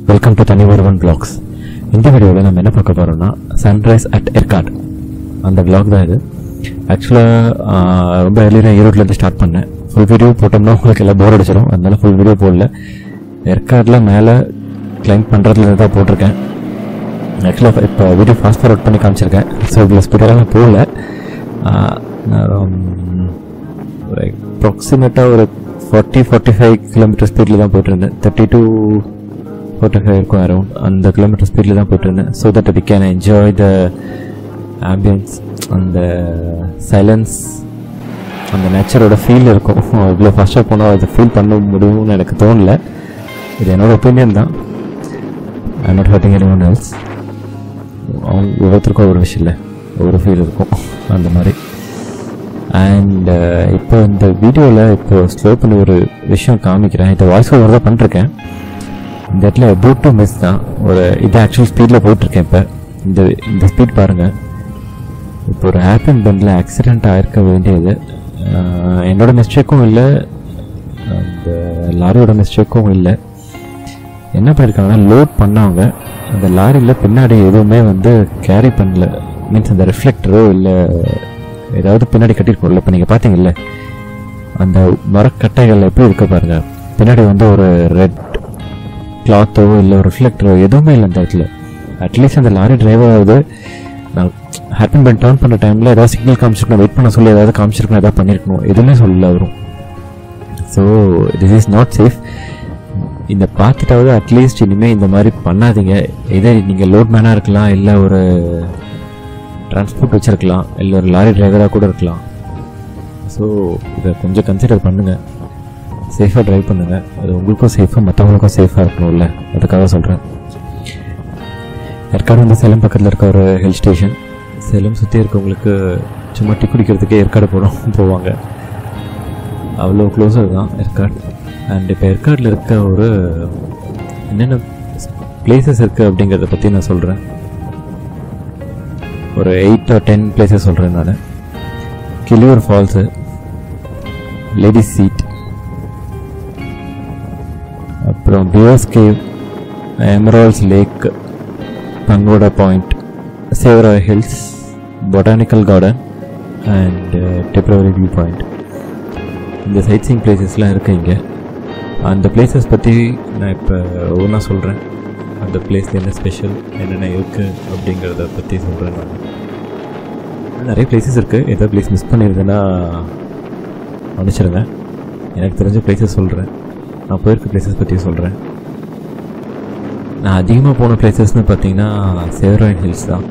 welcome to தனி ஒருவன் blocks இந்த வீடியோவில் நம்ம என்ன பார்க்க போகிறோம்னா சன்ரைஸ் அட் எர்காட் அந்த vlog தான் இது ஆக்சுவலாக ரொம்ப எர்லியாக ஈரோட்லேருந்து ஸ்டார்ட் பண்ணேன் ஃபுல் வீடியோ போட்டோம்னா உங்களுக்கு எல்லாம் போர் அடிச்சிடும் அதனால ஃபுல் வீடியோ போடல எர்காடில் மேலே கிளைம் பண்ணுறதுல தான் போட்டிருக்கேன் ஆக்சுவலாக இப்போ வீடியோ ஃபாஸ்ட் ஃபார்வர்ட் பண்ணி காமிச்சிருக்கேன் ஸோ இவ்வளோ ஸ்பீடாக நான் போகல ஆஹ் நான் ஒரு அப்ராக்சிமேட்டாக ஒரு ஃபார்ட்டி ஃபார்ட்டி ஃபைவ் கிலோமீட்டர் ஸ்பீடில் தான் போயிட்டு இருந்தேன் தேர்ட்டி டூ ஃபார்ட்டி ஃபைவ் இருக்கும் அரௌண்ட் அந்த கிலோமீட்டர் ஸ்பீடில் தான் போயிட்டு இருந்தேன் so that we can enjoy the ambience அந்த சைலன்ஸ் அந்த நேச்சரோட ஃபீல் இருக்கும் இவ்வளோ ஃபாஸ்ட்டாக போனால் அதை ஃபீல் பண்ண முடியும்னு எனக்கு தோணல இது என்னோட ஒப்பீனியன் தான் I not hurting anyone else அவங்க ஒவ்வொருத்தருக்கும் ஒரு விஷயம் இல்லை ஒரு ஃபீல் இருக்கும் அந்த மாதிரி அண்ட் இப்போ இந்த வீடியோவில் இப்போ ஸ்லோ பண்ணி ஒரு விஷயம் காமிக்கிறேன் இதை வாய்ஸ் ஓவர் தான் பண்ணிருக்கேன் இந்த இடத்துல அபவுட் டு மிஸ் தான் ஒரு இது ஆக்சுவல் ஸ்பீடில் போயிட்டுருக்கேன் இப்போ இந்த இந்த ஸ்பீட் பாருங்கள் இப்போ ஒரு ஹேப்பன் பண்டில் ஆக்சிடெண்ட் ஆயிருக்க வேண்டியது அஹ், என்னோட மிஸ்டேக்கும் இல்லை அந்த லாரியோட மிஸ்டேக்கும் இல்லை என்ன பண்ணியிருக்காங்கன்னா லோட் பண்ணவங்க அந்த லாரியில் பின்னாடி எதுவுமே வந்து கேரி பண்ணல மீன்ஸ் அந்த ரிஃப்ளெக்டரோ இல்லை ஏதாவது பின்னாடி கட்டிருக்கோம்ல இப்போ நீங்கள் பார்த்தீங்கல்ல அந்த மரக்கட்டைகள் எப்படி இருக்க பாருங்க பின்னாடி வந்து ஒரு ரெட் கிளாத்தோ இல்லை ஒரு ரிஃப்ளெக்டரோ எதுவுமே இல்லை அந்த இடத்துல அட்லீஸ்ட் அந்த லாரி டிரைவராவது நான் ஹேப்பன் பண்ணி டர்ன் பண்ண டைமில் ஏதாவது சிக்னல் காமிச்சிருக்கணும் வெயிட் பண்ண சொல்லி ஏதாவது காமிச்சிருக்கணும் ஏதாவது பண்ணியிருக்கணும் எதுவுமே சொல்லல வரும் so this is not safe இந்த பார்த்துட்டாவது அட்லீஸ்ட் இனிமேல் இந்த மாதிரி பண்ணாதீங்க இதே நீங்கள் லோட் மேனாக இருக்கலாம் இல்லை ஒரு டிரான்ஸ்போர்ட் வச்சுருக்கலாம் இல்லை ஒரு லாரி டிரைவராக கூட இருக்கலாம் ஸோ இதை கொஞ்சம் கன்சிடர் பண்ணுங்கள் சேஃபாக ட்ரைவ் பண்ணுங்கள் அது உங்களுக்கும் சேஃபாக மற்றவங்களுக்கும் சேஃபாக இருக்கணும்ல அதுக்காக சொல்கிறேன் ஏற்காடு வந்து சேலம் பக்கத்தில் இருக்க ஒரு ஹில் ஸ்டேஷன் சேலம் சுற்றி இருக்கவங்களுக்கு சும்மா டீ குடிக்கிறதுக்கே ஏற்காடு போகிறோம் போவாங்க அவ்வளோ க்ளோஸர் தான் ஏற்காடு அண்ட் இப்போ ஏற்காடில் இருக்க ஒரு என்னென்ன பிளேசஸ் இருக்குது அப்படிங்கிறத பற்றி நான் சொல்கிறேன் ஒரு எயிட் ஆர் டென் பிளேசஸ் சொல்கிறேன் நான் கிளியூர் ஃபால்ஸு லேடிஸ் சீட் அப்புறம் bears cave emeralds lake pagoda point Shevaroy hills botanical garden and Tipperary view point இந்த சைட் சீங் பிளேசஸ்லாம் இருக்குது இங்கே அந்த பிளேசஸ் பற்றி நான் இப்போ ஒவ்வொன்றா சொல்கிறேன் அந்த பிளேஸில் என்ன ஸ்பெஷல் என்னென்ன இருக்குது அப்படிங்கிறத பற்றி சொல்கிறேன் நான் நிறைய பிளேசஸ் இருக்குது ஏதோ பிளேஸ் மிஸ் பண்ணியிருந்தேன்னா மன்னிச்சிருங்க எனக்கு தெரிஞ்ச பிளேசஸ் சொல்கிறேன் நான் போயிருக்க பிளேசஸ் பற்றி சொல்கிறேன் நான் அதிகமாக போன பிளேசஸ்னு பார்த்தீங்கன்னா சேவராயன் ஹில்ஸ் தான்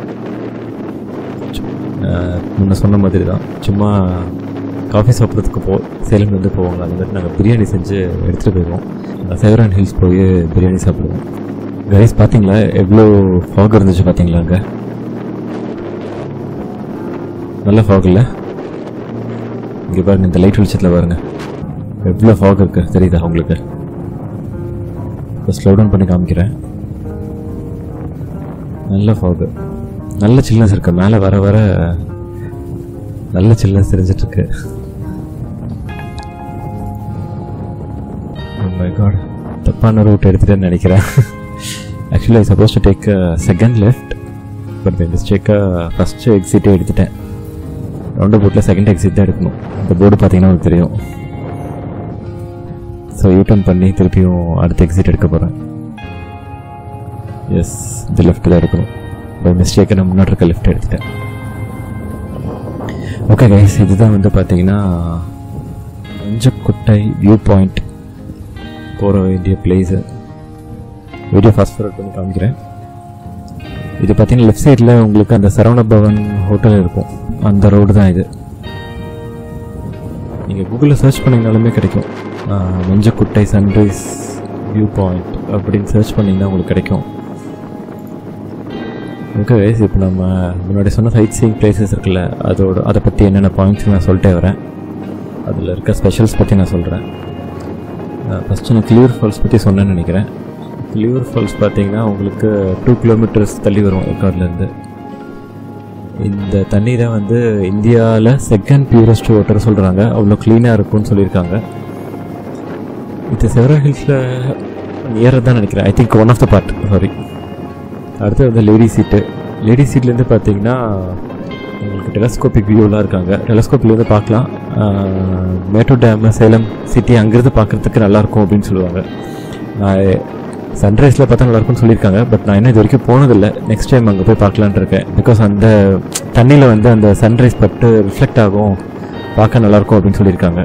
அஹ் முன்ன சொன்ன மாதிரி தான் சும்மா காஃபி சாப்பிட்றதுக்கு போ சேலம்லேருந்து போவாங்க அந்த மாதிரி நாங்கள் பிரியாணி செஞ்சு எடுத்துகிட்டு போயிடுவோம் சேவரான் ஹில்ஸ் போய் பிரியாணி சாப்பிடுவோம் கைஸ் பார்த்தீங்களா எவ்வளோ ஃபாக் இருந்துச்சு பார்த்தீங்களா அங்கே நல்ல ஃபாக் இல்லை இங்கே பாருங்க இந்த லைட் வெளிச்சத்தில் பாருங்க எவ்வளோ ஃபாக் இருக்கு தெரியுதா உங்களுக்கு இப்போ ஸ்லோ டவுன் பண்ணி காமிக்கிறேன் நல்ல ஃபாகு நல்ல சில்னஸ் இருக்கு மேலே வர வர நல்ல சில்னஸ் தெரிஞ்சிட்டு இருக்கு மை காட் தப்பான ரூட் எடுத்துட்டேன்னு நினைக்கிறேன் actually I suppose to take second left but by மிஸ்டேக்காக ஃபஸ்ட்டு எக்ஸிட்டே எடுத்துட்டேன் ரவுண்ட் போட்டில் செகண்ட் எக்ஸிட் தான் எடுக்கணும் இந்த போர்டு பார்த்தீங்கன்னா உங்களுக்கு தெரியும் ஸோ யூ டர்ன் பண்ணி திருப்பியும் அடுத்த எக்ஸிட் எடுக்க போகிறேன் எஸ் இது லெஃப்ட் தான் எடுக்கணும் பை மிஸ்டேக்கை நான் முன்னாடி இருக்க லெஃப்ட் எடுத்துட்டேன் ஓகே கைஸ் இதுதான் வந்து பார்த்தீங்கன்னா மஞ்சக்குட்டை வியூ பாயிண்ட் போகிற வேண்டிய பிளேஸு வீடியோ ஃபாஸ்ட் ஃபார்வர்ட் பண்ணி காமிக்கிறேன் இது பார்த்தீங்கன்னா லெஃப்ட் சைடில் உங்களுக்கு அந்த சரவண பவன் ஹோட்டல் இருக்கும் அந்த ரோடு தான் இது நீங்கள் கூகுளில் சர்ச் பண்ணிங்கனாலுமே கிடைக்கும் ஆஹ், மஞ்சக்குட்டை சன்ரைஸ் வியூ பாயிண்ட் அப்படின்னு சர்ச் பண்ணிங்கன்னா உங்களுக்கு கிடைக்கும் ஓகே வைஸ் இப்போ நம்ம முன்னாடி சொன்ன சைட் சீயிங் பிளேசஸ் இருக்குல்ல அதோட அதை பற்றி என்னென்ன பாயிண்ட்ஸ் நான் சொல்லிட்டே வரேன் அதில் இருக்க ஸ்பெஷல்ஸ் பற்றி நான் சொல்கிறேன் ஃபஸ்ட்டு நான் கிளியூர் ஃபால்ஸ் பற்றி சொன்னேன்னு நினைக்கிறேன் கிளியூர் ஃபால்ஸ் பார்த்தீங்கன்னா உங்களுக்கு டூ கிலோமீட்டர்ஸ் தள்ளி வரும் ஏற்காடுலேருந்து இந்த தண்ணி தான் வந்து இந்தியாவில் செகண்ட் பியூரஸ்ட் வாட்டர் சொல்கிறாங்க அவ்வளோ க்ளீனாக இருக்கும்னு சொல்லியிருக்காங்க இது செவரா ஹில்ஸில் நியராக தான் நினைக்கிறேன் I think one of the part sorry அடுத்து வந்து லேடி சீட்டு லேடி சீட்லேருந்து பார்த்தீங்கன்னா உங்களுக்கு டெலஸ்கோபிக் வியூலாம் இருக்காங்க டெலஸ்கோப்லேருந்து பார்க்கலாம் ஆஹ், மேட்டூர் டேமு சேலம் சிட்டி அங்கேருந்து பார்க்குறதுக்கு நல்லாயிருக்கும் அப்படின்னு சொல்லுவாங்க நான் சன்ரைஸில் பார்த்தா நல்லாயிருக்கும்னு சொல்லியிருக்காங்க பட் நான் இன்னும் இது வரைக்கும் போனதில்லை நெக்ஸ்ட் டைம் அங்கே போய் பார்க்கலான்னு இருக்கேன் பிகாஸ் அந்த தண்ணியில் வந்து அந்த சன்ரைஸ் பட்டு ரிஃப்ளெக்ட் ஆகும் பார்க்க நல்லாயிருக்கும் அப்படின்னு சொல்லியிருக்காங்க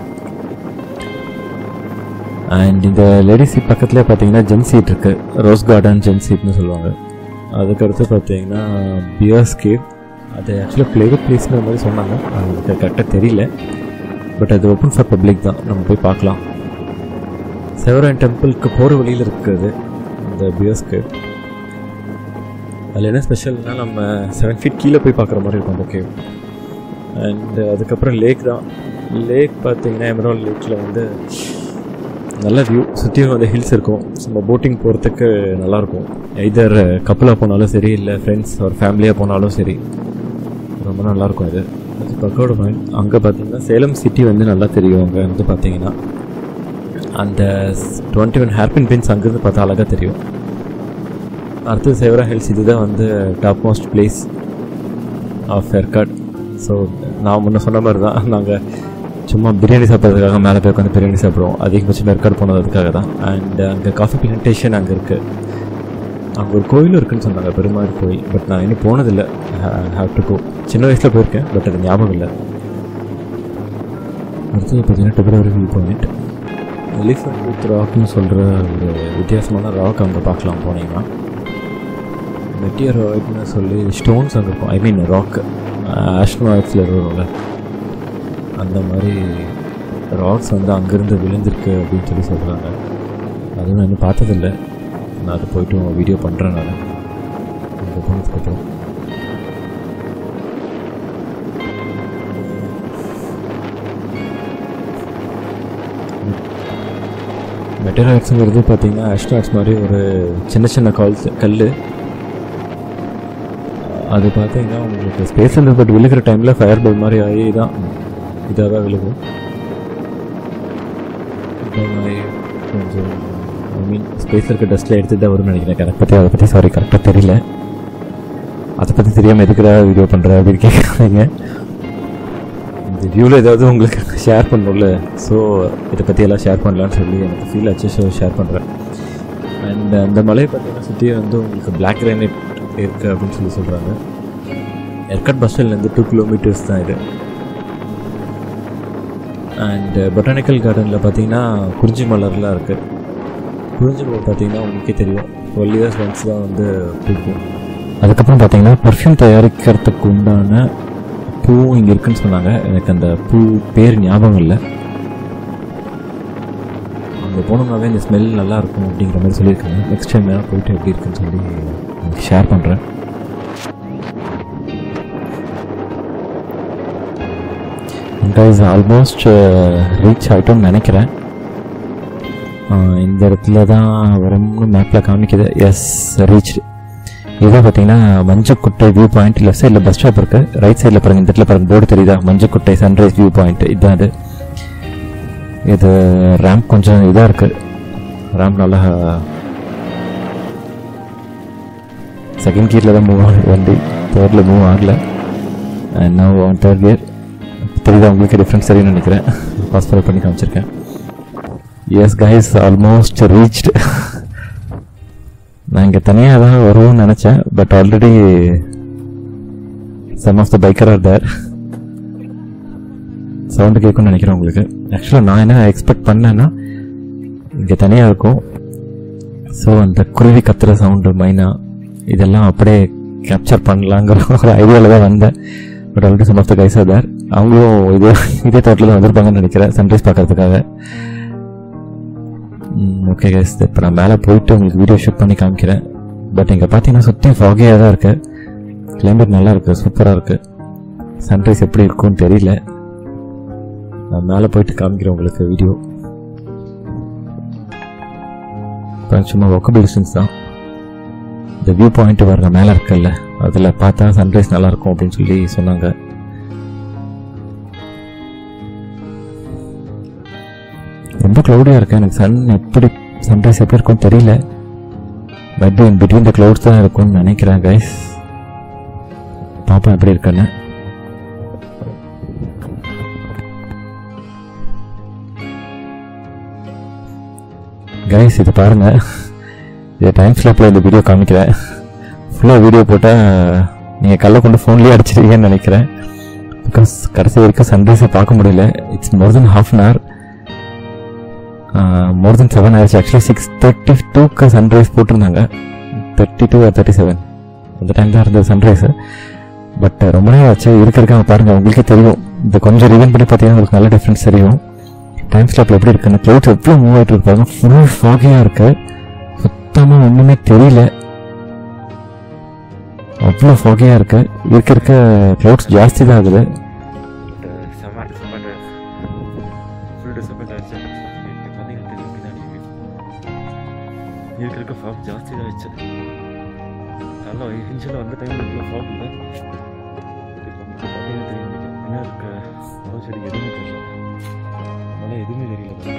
அண்ட் இந்த லேடி சீட் பக்கத்துலேயே பார்த்தீங்கன்னா ஜென் சீட் இருக்குது ரோஸ் கார்டன் ஜென் சீட்னு சொல்லுவாங்க அதுக்கடுத்து பார்த்தீங்கன்னா பியர்ஸ் கேவ் அது ஆக்சுவலாக ப்ளேவுட் பிளேஸ்ங்கிற மாதிரி சொன்னாங்க அது எனக்கு கரெக்டாக தெரியல பட் அது ஓப்பன் ஃபார் பப்ளிக் தான் நம்ம போய் பார்க்கலாம் செவரன் டெம்பிளுக்கு போகிற வழியில் இருக்குது இந்த பியர்ஸ் கேவ் அதில் என்ன ஸ்பெஷல்னா நம்ம செவன் ஃபீட் கீழே போய் பார்க்குற மாதிரி இருக்கும் அந்த கேவ் அண்ட் அதுக்கப்புறம் லேக் தான் லேக் பார்த்தீங்கன்னா எமரால் லேக்கில் வந்து நல்ல வியூ சுற்றியும் அந்த ஹில்ஸ் இருக்கும் நம்ம போட்டிங் போகிறதுக்கு நல்லாயிருக்கும் எய்தர் கப்பலாக போனாலும் சரி இல்லை ஃப்ரெண்ட்ஸ் ஒரு ஃபேமிலியாக போனாலும் சரி ரொம்ப நல்லாயிருக்கும் இது அது பக்கோட பாயிண்ட் அங்கே பார்த்தீங்கன்னா சேலம் சிட்டி வந்து நல்லா தெரியும் அங்கே வந்து பார்த்தீங்கன்னா அந்த டுவெண்ட்டி ஒன் ஹேர்பின் பின்ஸ் அங்கேருந்து பார்த்தா அழகாக தெரியும் அடுத்து சேவரா ஹில்ஸ் இதுதான் வந்து top most place of Yercaud so நான் முன்ன சொன்ன மாதிரி தான் நாங்கள் சும்மா பிரியாணி சாப்பிட்றதுக்காக மேலே போய் உட்காந்து பிரியாணி சாப்பிடுவோம் அதிகபட்சம் ஏற்காடு போனதுக்காக தான் அண்ட் அங்கே காஃபி பிளான்டேஷன் அங்கே இருக்குது அங்கே ஒரு கோயிலும் இருக்குன்னு சொன்னாங்க பெருமாள் கோயில் பட் நான் இன்னும் போனதில்லை ஹாவ் டு கோ சின்ன வயசில் போயிருக்கேன் பட் அது ஞாபகம் இல்லை அடுத்தது பார்த்தீங்கன்னா Tipperary view point elephant with ராக்னு சொல்கிற ஒரு வித்தியாசமான ராக் அங்கே பார்க்கலாம் போனீங்கன்னா மெட்டியர் ராக்னு சொல்லி ஸ்டோன்ஸ் அங்கே இருக்கும் ஐ மீன் ராக் ஆஸ்ட்ரோனாய்ட்ஸில் வருவாங்க அந்த மாதிரி ராக்ஸ் வந்து அங்கேருந்து விழுந்திருக்கு அப்படின்னு சொல்லி சொல்கிறாங்க அதுவும் நான் இன்னும் பார்த்ததில்ல நான் அது போயிட்டு வீடியோ பண்ணுறேன் நான் அங்கே போனதுக்கப்புறம் மெட்டராய்ட்ஸுங்கிறது பார்த்தீங்கன்னா ஆஸ்ட்ராய்ட்ஸ் மாதிரி ஒரு சின்ன சின்ன கால்ஸ் கல் அது பார்த்தீங்கன்னா உங்களுக்கு ஸ்பேஸ் சென்டர் பட் விழுகிற டைமில் ஃபயர் பல் மாதிரி ஆகி தான் இதாக தான் விழுகும் இந்த மாதிரி கொஞ்சம் ஐ மீன் ஸ்பேஸில் இருக்க டஸ்ட்டில் எடுத்து தான் வரும்னு நினைக்கிறேன் எனக்கு பற்றி அதை பற்றி சாரி கரெக்டாக தெரியல அதை பற்றி தெரியாமல் எதுக்குடா வீடியோ பண்ணுற அப்படின்னு கேட்குறாங்க இந்த வியூவில் ஏதாவது உங்களுக்கு ஷேர் பண்ணணும்ல ஸோ இதை பற்றி எல்லாம் ஷேர் பண்ணலான்னு சொல்லி எனக்கு ஃபீல் ஆச்சு ஸோ ஷேர் பண்ணுறேன் அண்ட் அந்த மலையை பார்த்தீங்கன்னா சுற்றி வந்து உங்களுக்கு பிளாக் கிரானைட் இருக்குது அப்படின்னு சொல்லி சொல்கிறாங்க எர்கட் பஸ் ஸ்டாண்ட்லேருந்து டூ கிலோமீட்டர்ஸ் தான் இது அண்ட் பொட்டானிக்கல் கார்டனில் பார்த்தீங்கன்னா குறிஞ்சி மலர்லாம் இருக்குது குறிஞ்சி மலர் பார்த்தீங்கன்னா உங்களுக்கே தெரியும் டுவெல் இயர்ஸ் ஒன்ஸ் தான் வந்து பூக்கும் அதுக்கப்புறம் பார்த்தீங்கன்னா பர்ஃப்யூம் தயாரிக்கிறதுக்கு உண்டான பூவும் இங்கே இருக்குன்னு சொன்னாங்க எனக்கு அந்த பூ பேர் ஞாபகம் இல்லை அங்கே போனோம்னாவே இந்த ஸ்மெல் நல்லா இருக்கும் அப்படிங்கிற மாதிரி சொல்லியிருக்காங்க நெக்ஸ்ட் டைம் வேணால் போயிட்டு எப்படி இருக்குன்னு சொல்லி உங்களுக்கு ஷேர் பண்ணுறேன் கைஸ் ஆல்மோஸ்ட் ரீச் ஆகிட்டோம்னு நினைக்கிறேன் ஆஹ் இந்த இடத்துல தான் வரும்னு மேப்பில் காமிக்குது எஸ் ரீச் இதான் பார்த்தீங்கன்னா மஞ்சக்குட்டை வியூ பாயிண்ட் லெஃப்ட் சைடில் பஸ் ஸ்டாப் இருக்கு ரைட் சைடில் பாருங்க இந்த இடத்துல பாருங்க போர்டு தெரியுதா மஞ்சக்குட்டை சன்ரைஸ் வியூ பாயிண்ட் இதுதான் இது இது ரேம்ப் கொஞ்சம் இதாக இருக்கு ரேம்ப் நல்லா செகண்ட் கியரில் தான் மூவ் ஆகுது வண்டி தேர்டில் மூவ் ஆகல நான் ஒன் தேர்ட் கியர் தெரியுதா உங்களுக்கு டிஃப்ரென்ஸ் தெரியும்னு நினைக்கிறேன் பாஸ்பர் பண்ணி காமிச்சிருக்கேன் எஸ் கைஸ் ஆல்மோஸ்ட் ரீச்டு நான் இங்கே தனியாக தான் வருவோம்னு நினச்சேன் but already some of the biker are there sound கேட்கும்னு நினைக்கிறேன் உங்களுக்கு ஆக்சுவலாக நான் என்ன எக்ஸ்பெக்ட் பண்ணேன்னா இங்கே தனியாக இருக்கும் ஸோ அந்த குருவி கத்துற சவுண்டு மைனா இதெல்லாம் அப்படியே கேப்சர் பண்ணலாங்கிற ஒரு ஐடியாவில் தான் வந்தேன் but already some of the guys are there அவங்களும் இதே இதே தோட்டில் தான் வந்திருப்பாங்கன்னு நினைக்கிறேன் சன்ரைஸ் பார்க்கறதுக்காக ஓகே கைஸ் இப்போ நான் மேலே போயிட்டு உங்களுக்கு வீடியோ ஷூட் பண்ணி காமிக்கிறேன் பட் இங்கே பார்த்தீங்கன்னா சுற்றி ஃபாகியாக தான் இருக்கு கிளைமேட் நல்லா இருக்கு சூப்பராக இருக்கு சன்ரைஸ் எப்படி இருக்கும்னு தெரியல நான் மேலே போயிட்டு காமிக்கிறேன் உங்களுக்கு வீடியோ இப்போ சும்மா ஒக்கபிள் டிஸ்டன்ஸ் தான் இந்த வியூ பாயிண்ட் பாருங்க மேலே இருக்குல்ல அதில் பார்த்தா சன்ரைஸ் நல்லா இருக்கும் அப்படின்னு சொல்லி சொன்னாங்க ரொம்ப க்ளௌடியாக இருக்கு எனக்கு சன் எப்படி சன்ரைஸ் எப்படி இருக்கும்னு தெரியல but in between the clouds தான் இருக்கும்னு நினைக்கிறேன் கைஸ் பார்ப்போம் எப்படி இருக்குன்னு கைஸ் இது பாருங்க இது டைம் ஸ்லாப்பில் இந்த வீடியோ காமிக்கிறேன் ஃபுல்லாக வீடியோ போட்டால் நீங்கள் கல்லை கொண்டு ஃபோன்லேயே அடிச்சிருக்கீங்கன்னு நினைக்கிறேன் பிகாஸ் கடைசி வரைக்கும் சன்ரைஸை பார்க்க முடியல it's more than half an hour more than seven ஆயிடுச்சு ஆக்சுவலி சிக்ஸ் தேர்ட்டி டூக்கு சன்ரைஸ் போட்டிருந்தாங்க thirty two or thirty seven அந்த டைம் தான் இருந்தது சன்ரைஸு பட் ரொம்ப நேரம் ஆச்சு இருக்க இருக்க பாருங்க உங்களுக்கே தெரியும் இந்த கொஞ்சம் ரிவன் பண்ணி பார்த்தீங்கன்னா உங்களுக்கு நல்ல டிஃப்ரென்ஸ் தெரியும் டைம் ஸ்லாப்ல எப்படி இருக்குன்னு க்ளவுட்ஸ் எவ்வளோ மூவ் ஆகிட்டு இருப்பாங்க ஃபுல் ஃபாகியாக இருக்கு சுத்தமாக ஒன்றுமே தெரியல அவ்வளோ ஃபாகியாக இருக்கு இருக்க இருக்க க்ளவுட்ஸ் ஜாஸ்தி தான் ஆகுது செம்ம டிசப்பாயிண்ட் ஃபுல் டிசப்பாயிண்ட் ஆயிடுச்சு இங்கே பார்த்தீங்கன்னா தெரியும் பின்னாடி இருக்க இருக்க ஃபாக் ஜாஸ்தி ஆயிடுச்சு நல்லா இன்ஷியலாக வந்த டைமில் இவ்வளோ ஃபாக் இல்லை இப்போ பார்த்தீங்கன்னா தெரியும் எனக்கு பின்னாடி இருக்க மரம் செடி எதுவுமே தெரியல மழை எதுவுமே தெரியல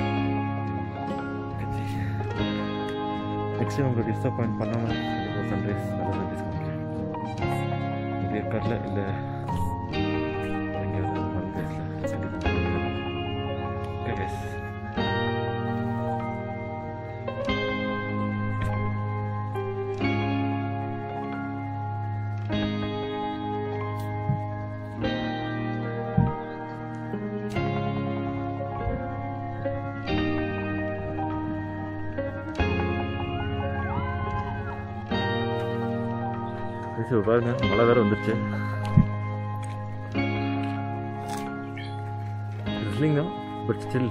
நெக்ஸ்ட் டைம் உங்களை டிசப்பாயிண்ட் பண்ணாமல் கண்டிப்பாக சன்ரைஸ் நல்லா சன்ரைஸ் காமிக்கிறேன் இது ஏற்காட்டில் இல்லை எங்கேயாவது மலை பிளேஸில் ஓகே கைஸ் இப்போ பாருங்க மழை வேற வந்துருச்சு ட்ரிஸ்லிங் தான் பட் ஸ்டில்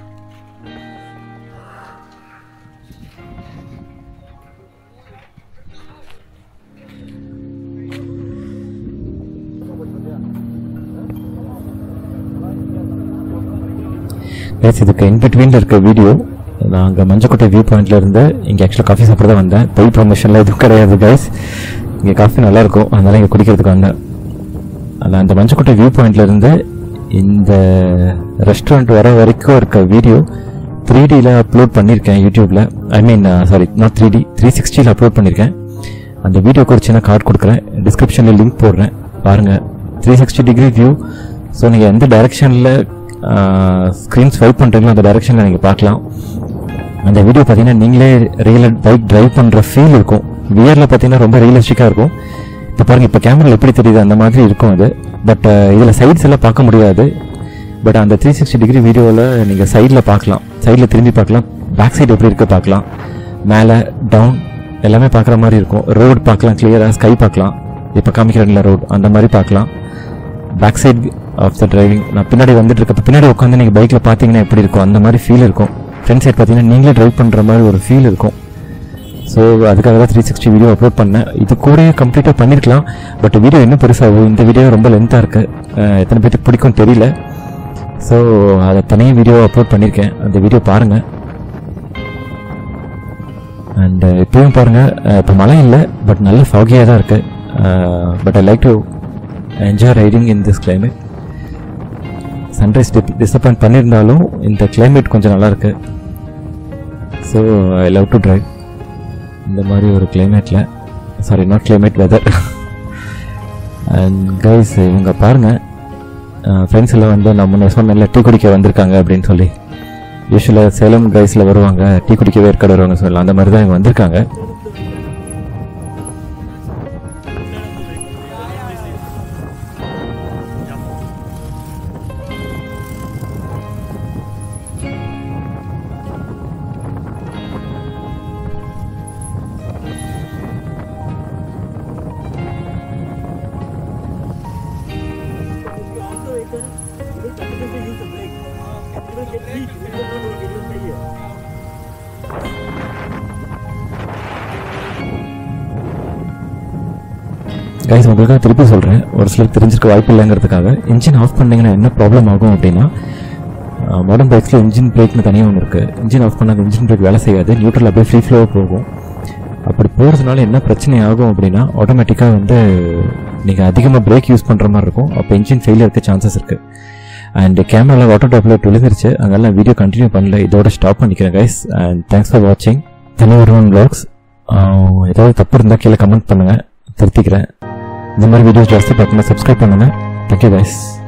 கைஸ் இதுக்கு இன் பிட்வீனில் இருக்க வீடியோ நான் அங்கே மஞ்சக்கோட்டை வியூ பாயிண்ட்ல இருந்து இங்கே ஆக்சுவலாக காஃபி சாப்பிட தான் வந்தேன் பொய் ப்ரொமோஷனில் எதுவும் கிடையாது கைஸ் இங்கே காஃபி நல்லா இருக்கும் அதனால இங்கே குடிக்கிறதுக்கு வந்தேன் அதில் அந்த மஞ்சக்கோட்டை வியூ பாயிண்ட்ல இருந்து இந்த ரெஸ்டாரண்ட் வர வரைக்கும் இருக்க வீடியோ த்ரீ டியில் அப்லோட் பண்ணியிருக்கேன் யூடியூப்பில் I mean sorry not three D three சிக்ஸ்டியில் அப்லோட் பண்ணியிருக்கேன் அந்த வீடியோக்கு ஒரு சின்ன கார்டு கொடுக்குறேன் டிஸ்கிரிப்ஷனில் லிங்க் போடுறேன் பாருங்கள் three sixty degree view so நீங்கள் எந்த டைரெக்ஷனில் ஸ்க்ரீன் ஸ்வைப் பண்ணுறீங்களோ அந்த டைரெக்ஷனில் நீங்கள் பார்க்கலாம் அந்த வீடியோ பார்த்தீங்கன்னா நீங்களே ரியல் பைக் டிரைவ் பண்ணுற ஃபீல் இருக்கும் வியரில் பார்த்தீங்கன்னா ரொம்ப ரியலிஸ்டிக்காக இருக்கும் இப்போ பாருங்க இப்போ கேமரா எப்படி தெரியுது அந்த மாதிரி இருக்கும் அது பட் இதில் சைட்ஸ் எல்லாம் பார்க்க முடியாது பட் அந்த த்ரீ சிக்ஸ்டி டிகிரி வீடியோவில் நீங்கள் சைடில் பார்க்கலாம் சைடில் திரும்பி பார்க்கலாம் பேக் சைடு எப்படி இருக்கு பார்க்கலாம் மேலே டவுன் எல்லாமே பார்க்குற மாதிரி இருக்கும் ரோடு பார்க்கலாம் கிளியராக ஸ்கை பார்க்கலாம் இப்போ காமிக்கிறேன்ல ரோடு அந்த மாதிரி பார்க்கலாம் back side of the driving நான் பின்னாடி வந்துட்டு இருக்கப்ப பின்னாடி உட்காந்து நீங்கள் பைக்கில் பார்த்தீங்கன்னா எப்படி இருக்கும் அந்த மாதிரி ஃபீல் இருக்கும் ஃப்ரண்ட் சைட் பார்த்தீங்கன்னா நீங்களே டிரைவ் பண்ணுற மாதிரி ஒரு ஃபீல் இருக்கும் ஸோ அதுக்காக தான் த்ரீ சிக்ஸ்டி வீடியோ அப்லோட் பண்ணேன் இது கூடயே கம்ப்ளீட்டாக பண்ணியிருக்கலாம் பட் வீடியோ இன்னும் பெருசாகும் இந்த வீடியோ ரொம்ப லென்த்தாக இருக்குது எத்தனை பேருக்கு பிடிக்கும் தெரியல ஸோ அதை தனியாக வீடியோ அப்லோட் பண்ணியிருக்கேன் அந்த வீடியோ பாருங்கள் அண்ட் இப்பயும் பாருங்கள் இப்போ மழை இல்லை பட் நல்ல ஃபாகியாக தான் இருக்குது but I like to enjoy riding in this climate sunrise disappoint பண்ணியிருந்தாலும் இந்த climate கொஞ்சம் நல்லா இருக்கு so I love to drive இந்த மாதிரி ஒரு கிளைமேட்டில் sorry not climate weather and guys இவங்க பாருங்கள் ஃப்ரெண்ட்ஸ் எல்லாம் வந்து நான் முன்னே சொன்னேன்ல டீ குடிக்க வந்திருக்காங்க அப்படின்னு சொல்லி யூஸ்வலாக சேலம் கைஸில் வருவாங்க டீ குடிக்கவே ஏற்காடு வருவாங்க சொல்லலாம் அந்த மாதிரி தான் இவங்க வந்திருக்காங்க கைஸ் உங்களுக்காக திருப்பி சொல்கிறேன் ஒரு சிலர் தெரிஞ்சிருக்க வாய்ப்பு இல்லைங்கிறதுக்காக இன்ஜின் ஆஃப் பண்ணீங்கன்னா என்ன ப்ராப்ளம் ஆகும் அப்படின்னா மாடர்ன் பைக்ஸில் இன்ஜின் பிரேக்னு தனியாக ஒன்று இருக்குது இன்ஜின் ஆஃப் பண்ணாத இன்ஜின் பிரேக் வேலை செய்யாது நியூட்ரல் அப்படியே ஃப்ரீ ஃப்ளோவாக போகும் அப்படி போகிறதுனால என்ன பிரச்சனை ஆகும் அப்படின்னா ஆட்டோமேட்டிக்காக வந்து நீங்கள் அதிகமாக பிரேக் யூஸ் பண்ணுற மாதிரி இருக்கும் அப்போ இன்ஜின் ஃபெயிலியர் இருக்க சான்சஸ் இருக்குது அண்ட் கேமராவில் வாட்டர் டாப்பில் விழுந்துருச்சு அதனால நான் வீடியோ கண்டினியூ பண்ணல இதோட ஸ்டாப் பண்ணிக்கிறேன் கைஸ் அண்ட் தேங்க்ஸ் ஃபார் வாட்சிங் தனி ஒருவன் vlogs ஆஹ் ஏதாவது தப்பு இருந்தால் கீழே கமெண்ட் பண்ணுங்கள் திருத்திக்கிறேன் இந்த மாதிரி வீடியோஸ் ஜாஸ்தி பார்க்கணும் சப்ஸ்கிரைப் பண்ணுங்கள் தேங்க்யூ கைஸ்